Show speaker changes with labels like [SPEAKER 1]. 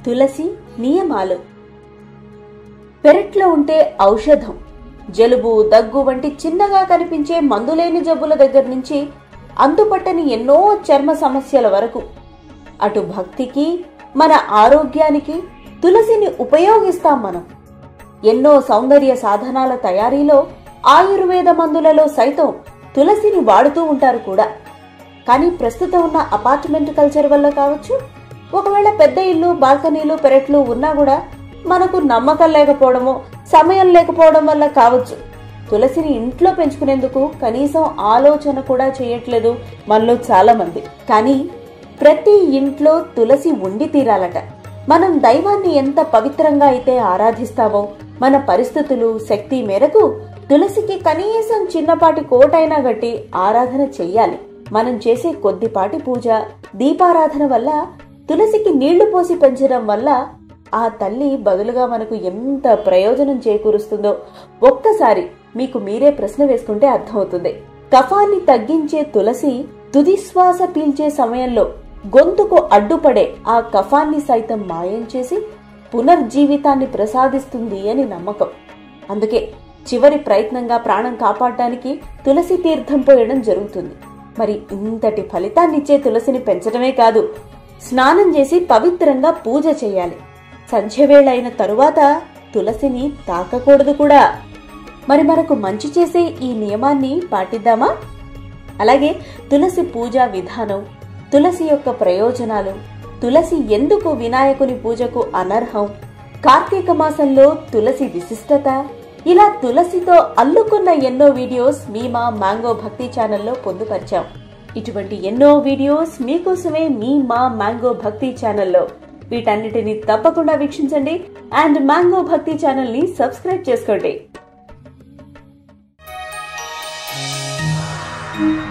[SPEAKER 1] తులసి నియమాలు పెరట్లో ఉంటే ఔషధం జలుబు దగ్గు వంటి చిన్నగా కనిపించే మందులేని జబ్బుల దగ్గర నుంచి అంతుపట్టని ఎన్నో చర్మ సమస్యల వరకు అటు భక్తికి మన ఆరోగ్యానికి తులసిని ఉపయోగిస్తాం మనం ఎన్నో సౌందర్య సాధనాల తయారీలో ఆయుర్వేద మందులలో సైతం తులసిని వాడుతూ ఉంటారు కూడా కానీ ప్రస్తుతం ఉన్న అపార్ట్మెంట్ కల్చర్ వల్ల కావచ్చు ఒకవేళ పెద్ద ఇల్లు బాల్కనీలు పెరట్లు ఉన్నా కూడా మనకు నమ్మకం లేకపోవడమో సమయం లేకపోవడం వల్ల కావచ్చు తులసిని ఇంట్లో పెంచుకునేందుకు కనీసం ఆలోచన కూడా చేయట్లేదు మనలో చాలా మంది కానీ ప్రతి ఇంట్లో తులసి ఉండి తీరాలట మనం దైవాన్ని ఎంత పవిత్రంగా అయితే ఆరాధిస్తామో మన పరిస్థితులు శక్తి మేరకు తులసికి కనీసం చిన్నపాటి కోటైనా గట్టి ఆరాధన చెయ్యాలి మనం చేసే కొద్దిపాటి పూజ దీపారాధన వల్ల తులసికి నీళ్లు పోసి పెంచడం వల్ల ఆ తల్లి బదులుగా మనకు ఎంత ప్రయోజనం చేకూరుస్తుందో ఒక్కసారి మీకు మీరే ప్రశ్న వేసుకుంటే అర్థమవుతుంది కఫాన్ని తగ్గించే తులసి తుది శ్వాస పీల్చే సమయంలో గొంతుకు అడ్డుపడే ఆ కఫాన్ని సైతం మాయం చేసి పునర్జీవితాన్ని ప్రసాదిస్తుంది అని నమ్మకం అందుకే చివరి ప్రయత్నంగా ప్రాణం కాపాడటానికి తులసి తీర్థం పోయడం జరుగుతుంది మరి ఇంతటి ఫలితాన్నిచ్చే తులసిని పెంచడమే కాదు స్నానం చేసి పవిత్రంగా పూజ చేయాలి సంధ్యవేళ అయిన తరువాత తులసిని తాకకూడదు కూడా మరి మనకు మంచి చేసే ఈ నియమాన్ని పాటిద్దామా అలాగే తులసి పూజా విధానం తులసి యొక్క ప్రయోజనాలు తులసి ఎందుకు వినాయకుని పూజకు అనర్హం కార్తీక మాసంలో తులసి విశిష్టత ఇలా తులసితో అల్లుకున్న ఎన్నో వీడియోస్ మీ మా మ్యాంగో భక్తి ఛానల్లో పొందుపరిచాం ఇటువంటి ఎన్నో వీడియోస్ మీకోసమే మీ మా మ్యాంగో భక్తి ఛానల్లో వీటన్నిటిని తప్పకుండా వీక్షించండి అండ్ మ్యాంగో భక్తి ఛానల్ ని సబ్స్క్రైబ్ చేసుకోండి